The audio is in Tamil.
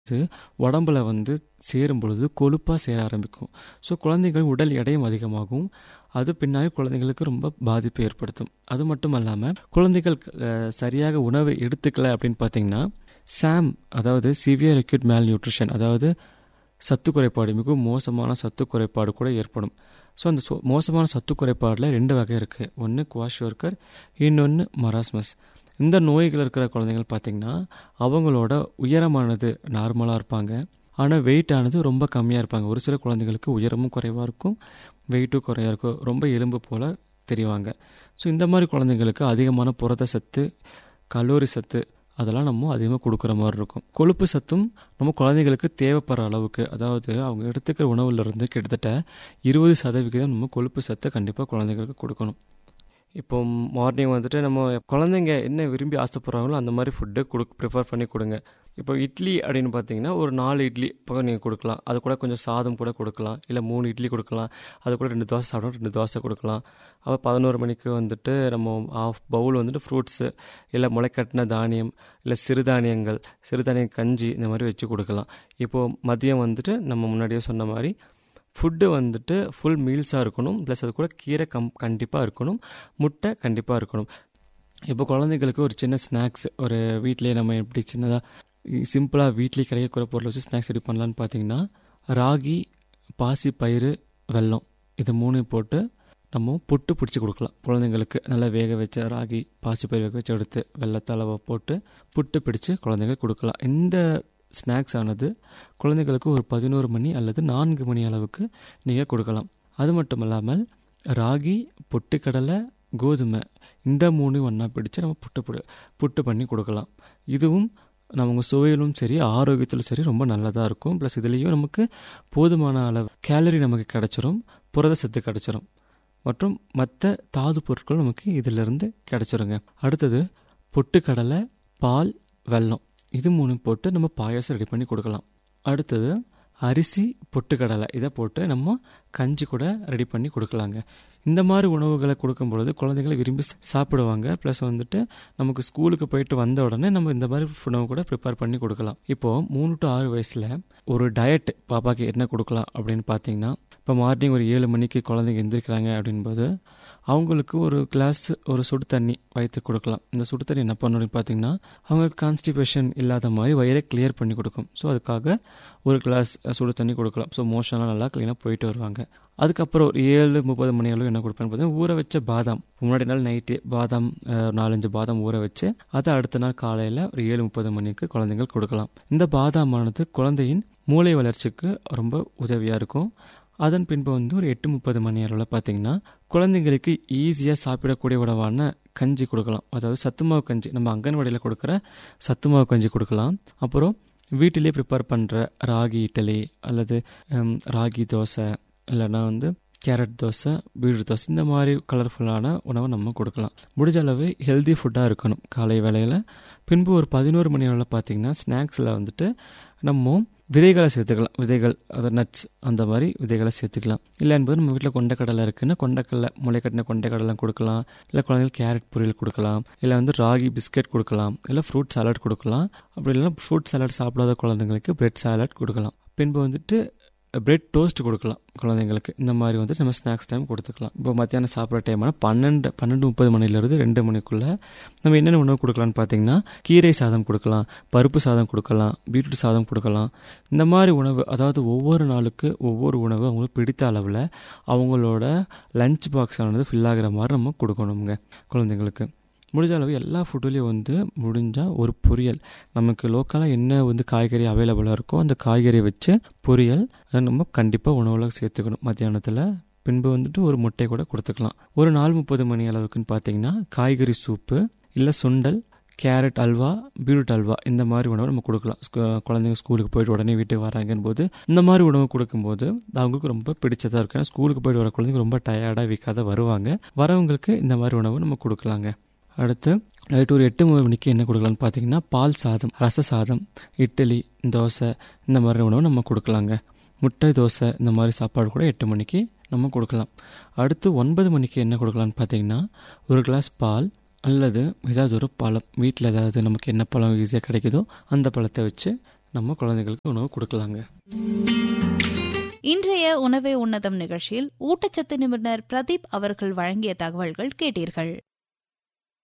இது உடம்புல வந்து சேரும் பொழுது கொழுப்பாக சேர ஆரம்பிக்கும் ஸோ குழந்தைகள் உடல் எடையும் அதிகமாகும் அது பின்னாடி குழந்தைங்களுக்கு ரொம்ப பாதிப்பை ஏற்படுத்தும் அது மட்டும் இல்லாமல் குழந்தைகள் அஹ், சரியாக உணவை எடுத்துக்கல அப்படின்னு பார்த்தீங்கன்னா சாம் அதாவது சிவியர் அக்யூட் மேல் நியூட்ரிஷன் அதாவது சத்து குறைபாடு மிகவும் மோசமான சத்து குறைபாடு கூட ஏற்படும் ஸோ அந்த சொ- மோசமான சத்து குறைபாடில் ரெண்டு வகை இருக்குது ஒன்று குவாஷோர்கர் இன்னொன்று மராஸ்மஸ் இந்த நோய்கள் இருக்கிற குழந்தைகள் பார்த்திங்கன்னா அவங்களோட உயரமானது நார்மலாக இருப்பாங்க ஆனால் வெயிட் ஆனது ரொம்ப கம்மியாக இருப்பாங்க ஒரு சில குழந்தைகளுக்கு உயரமும் குறைவாக இருக்கும் வெயிட்டும் குறையாக இருக்கும் ரொம்ப எலும்பு போல் தெரிவாங்க ஸோ இந்த மாதிரி குழந்தைங்களுக்கு அதிகமான புரத சத்து கலோரி சத்து அதெல்லாம் நம்ம அதிகமாக கொடுக்குற மாதிரி இருக்கும் கொழுப்பு சத்தும் நம்ம குழந்தைகளுக்கு தேவைப்படுற அளவுக்கு அதாவது அவங்க எடுத்துக்கிற உணவுல இருந்து கிட்டத்தட்ட இருபது சதவிகிதம் நம்ம கொழுப்பு சத்தை கண்டிப்பாக குழந்தைங்களுக்கு கொடுக்கணும் இப்போ மார்னிங் வந்துட்டு நம்ம குழந்தைங்க என்ன விரும்பி ஆசைப்படுறாங்களோ அந்த மாதிரி ஃபுட்டு கொடு ப்ரிஃபர் பண்ணி கொடுங்க இப்போ இட்லி அப்படின்னு பார்த்தீங்கன்னா ஒரு நாலு இட்லி பக்கம் நீங்கள் கொடுக்கலாம் அது கூட கொஞ்சம் சாதம் கூட கொடுக்கலாம் இல்லை மூணு இட்லி கொடுக்கலாம் அது கூட ரெண்டு தோசை சாப்பிடணும் ரெண்டு தோசை கொடுக்கலாம் அப்போ பதினோரு மணிக்கு வந்துட்டு நம்ம ஆஃப் பவுல் வந்துட்டு ஃப்ரூட்ஸு இல்லை முளைக்கட்டின தானியம் இல்லை சிறுதானியங்கள் சிறுதானிய கஞ்சி இந்த மாதிரி வச்சு கொடுக்கலாம் இப்போது மதியம் வந்துட்டு நம்ம முன்னாடியே சொன்ன மாதிரி ஃபுட்டு வந்துட்டு ஃபுல் மீல்ஸாக இருக்கணும் ப்ளஸ் அது கூட கீரை கம் கண்டிப்பாக இருக்கணும் முட்டை கண்டிப்பாக இருக்கணும் இப்போ குழந்தைங்களுக்கு ஒரு சின்ன ஸ்நாக்ஸ் ஒரு வீட்டிலேயே நம்ம எப்படி சின்னதாக சிம்பிளாக வீட்லேயே கிடைக்கக்கூடிய பொருளை வச்சு ஸ்நாக்ஸ் ரெடி பண்ணலான்னு பார்த்தீங்கன்னா ராகி பாசி பயிறு வெல்லம் இது மூணையும் போட்டு நம்ம புட்டு பிடிச்சி கொடுக்கலாம் குழந்தைங்களுக்கு நல்லா வேக வச்ச ராகி பாசி பயிர் வேக வச்சு எடுத்து வெள்ளத்தளவை போட்டு புட்டு பிடிச்சு குழந்தைங்களுக்கு கொடுக்கலாம் இந்த ஸ்நாக்ஸ் ஆனது குழந்தைகளுக்கு ஒரு பதினோரு மணி அல்லது நான்கு மணி அளவுக்கு நீங்கள் கொடுக்கலாம் அது மட்டும் இல்லாமல் ராகி பொட்டுக்கடலை கோதுமை இந்த மூணு ஒன்றா பிடிச்சு நம்ம புட்டு புடு- புட்டு பண்ணி கொடுக்கலாம் இதுவும் நமக்கு சுவையிலும் சரி ஆரோக்கியத்திலும் சரி ரொம்ப நல்லதாக இருக்கும் ப்ளஸ் இதுலேயும் நமக்கு போதுமான அளவு கேலரி நமக்கு கிடைச்சிரும் புரத சத்து கிடைச்சிரும் மற்றும் மற்ற தாது பொருட்கள் நமக்கு இதிலிருந்து கிடைச்சிருங்க அடுத்தது பொட்டுக்கடலை பால் வெல்லம் இது மூணு போட்டு நம்ம பாயாசம் ரெடி பண்ணி கொடுக்கலாம் அடுத்தது அரிசி பொட்டுக்கடலை இதை போட்டு நம்ம கஞ்சி கூட ரெடி பண்ணி கொடுக்கலாங்க இந்த மாதிரி உணவுகளை கொடுக்கும் பொழுது குழந்தைகளை விரும்பி சா- சாப்பிடுவாங்க ப்ளஸ் வந்துட்டு நமக்கு ஸ்கூலுக்கு போயிட்டு வந்த உடனே நம்ம இந்த மாதிரி உணவு கூட ப்ரிப்பேர் பண்ணி கொடுக்கலாம் இப்போது மூணு டு ஆறு வயசில் ஒரு டயட் பாப்பாக்கு என்ன கொடுக்கலாம் அப்படின்னு பார்த்தீங்கன்னா இப்போ மார்னிங் ஒரு ஏழு மணிக்கு குழந்தைங்க எந்திரிக்கிறாங்க அப்படின்போது அவங்களுக்கு ஒரு கிளாஸ் ஒரு சுடு தண்ணி வயிற்று கொடுக்கலாம் இந்த சுடு தண்ணி என்ன பண்ணணும் பார்த்தீங்கன்னா அவங்களுக்கு கான்ஸ்டிபேஷன் இல்லாத மாதிரி வயிறை கிளியர் பண்ணி கொடுக்கும் ஸோ அதுக்காக ஒரு கிளாஸ் சுடு தண்ணி கொடுக்கலாம் ஸோ மோஷன்லாம் நல்லா க்ளீனாக போயிட்டு வருவாங்க அதுக்கப்புறம் ஒரு ஏழு முப்பது மணி அளவு என்ன கொடுப்பேன்னு பார்த்தீங்கன்னா ஊற வச்ச பாதாம் முன்னாடி நாள் நைட்டு பாதாம் அஹ், நாலஞ்சு பாதாம் ஊற வச்சு அதை அடுத்த நாள் காலையில் ஒரு ஏழு முப்பது மணிக்கு குழந்தைங்களுக்கு கொடுக்கலாம் இந்த பாதாமானது குழந்தையின் மூளை வளர்ச்சிக்கு ரொம்ப உதவியாக இருக்கும் அதன் பின்பு வந்து ஒரு எட்டு முப்பது மணி அளவில் பார்த்தீங்கன்னா குழந்தைங்களுக்கு ஈஸியாக சாப்பிடக்கூடிய உணவான கஞ்சி கொடுக்கலாம் அதாவது சத்துமாவு கஞ்சி நம்ம அங்கன்வாடியில் கொடுக்குற சத்துமாவு கஞ்சி கொடுக்கலாம் அப்புறம் வீட்டிலே ப்ரிப்பேர் பண்ணுற ராகி இட்லி அல்லது ஹம், ராகி தோசை இல்லைன்னா வந்து கேரட் தோசை பீட்ரூட் தோசை இந்த மாதிரி கலர்ஃபுல்லான உணவை நம்ம கொடுக்கலாம் முடிஞ்ச அளவு ஹெல்தி ஃபுட்டாக இருக்கணும் காலை வேளையில் பின்பு ஒரு பதினோரு மணி அளவில் பார்த்தீங்கன்னா ஸ்நாக்ஸில் வந்துட்டு நம்ம விதைகளை சேர்த்துக்கலாம் விதைகள் அது நட்ஸ் அந்த மாதிரி விதைகளை சேர்த்துக்கலாம் இல்லை என்பது நம்ம வீட்டில் கொண்டைக்கடலை இருக்குன்னா கொண்டைக்கடலை முளைக்கட்டின கொண்டைக்கடலை கொடுக்கலாம் இல்லை குழந்தைங்களுக்கு கேரட் பொரியல் கொடுக்கலாம் இல்லை வந்து ராகி பிஸ்கட் கொடுக்கலாம் இல்லை ஃப்ரூட் சாலட் கொடுக்கலாம் அப்படி இல்லைன்னா ஃப்ரூட் சாலட் சாப்பிடாத குழந்தைங்களுக்கு பிரெட் சாலட் கொடுக்கலாம் பின்பு வந்துட்டு பிரெட் டோஸ்ட் கொடுக்கலாம் குழந்தைங்களுக்கு இந்த மாதிரி வந்துட்டு நம்ம ஸ்நாக்ஸ் டைம் கொடுத்துக்கலாம் இப்போ மத்தியானம் சாப்பிட்ற டைமான பன்னெண்டு பன்னெண்டு முப்பது மணிலேருந்து ரெண்டு மணிக்குள்ளே நம்ம என்னென்ன உணவு கொடுக்கலாம்னு பார்த்தீங்கன்னா கீரை சாதம் கொடுக்கலாம் பருப்பு சாதம் கொடுக்கலாம் பீட்ரூட் சாதம் கொடுக்கலாம் இந்த மாதிரி உணவு அதாவது ஒவ்வொரு நாளுக்கு ஒவ்வொரு உணவு அவங்களுக்கு பிடித்த அளவில் அவங்களோட லஞ்ச் பாக்ஸ் ஆனது ஃபில் ஆகிற மாதிரி நம்ம கொடுக்கணுங்க குழந்தைங்களுக்கு முடிஞ்ச அளவு எல்லா ஃபுட்டுலேயும் வந்து முடிஞ்சால் ஒரு பொரியல் நமக்கு லோக்கலாக என்ன வந்து காய்கறி அவைலபிளாக இருக்கோ அந்த காய்கறியை வச்சு பொரியல் அதை நம்ம கண்டிப்பாக உணவில் சேர்த்துக்கணும் மத்தியானத்தில் பின்பு வந்துட்டு ஒரு முட்டை கூட கொடுத்துக்கலாம் ஒரு நாலு முப்பது மணி அளவுக்குன்னு பார்த்தீங்கன்னா காய்கறி சூப்பு இல்லை சுண்டல் கேரட் அல்வா பீட்ரூட் அல்வா இந்த மாதிரி உணவு நம்ம கொடுக்கலாம் ஸ்கூ- குழந்தைங்க ஸ்கூலுக்கு போயிட்டு உடனே வீட்டுக்கு வராங்கன்னு போது இந்த மாதிரி உணவு கொடுக்கும்போது அவங்களுக்கு ரொம்ப பிடிச்சதா இருக்கும் ஏன்னா ஸ்கூலுக்கு போயிட்டு வர குழந்தைங்க ரொம்ப டயர்டாக வீக்காத வருவாங்க வரவங்களுக்கு இந்த மாதிரி உணவு நம்ம கொடுக்கலாங்க அடுத்து நைட்டு ஒரு எட்டு மணிக்கு என்ன கொடுக்கலாம்னு பார்த்தீங்கன்னா பால் சாதம் ரச சாதம் இட்லி தோசை இந்த மாதிரி உணவு நம்ம கொடுக்கலாங்க முட்டை தோசை இந்த மாதிரி சாப்பாடு கூட எட்டு மணிக்கு நம்ம கொடுக்கலாம் அடுத்து ஒன்பது மணிக்கு என்ன கொடுக்கலாம்னு பார்த்தீங்கன்னா ஒரு கிளாஸ் பால் அல்லது ஏதாவது ஒரு பழம் வீட்டில் ஏதாவது நமக்கு என்ன பழம் ஈஸியாக கிடைக்குதோ அந்த பழத்தை வச்சு நம்ம குழந்தைகளுக்கு உணவு கொடுக்கலாங்க இன்றைய உணவே உன்னதம் நிகழ்ச்சியில் ஊட்டச்சத்து நிபுணர் பிரதீப் அவர்கள் வழங்கிய தகவல்கள் கேட்டீர்கள்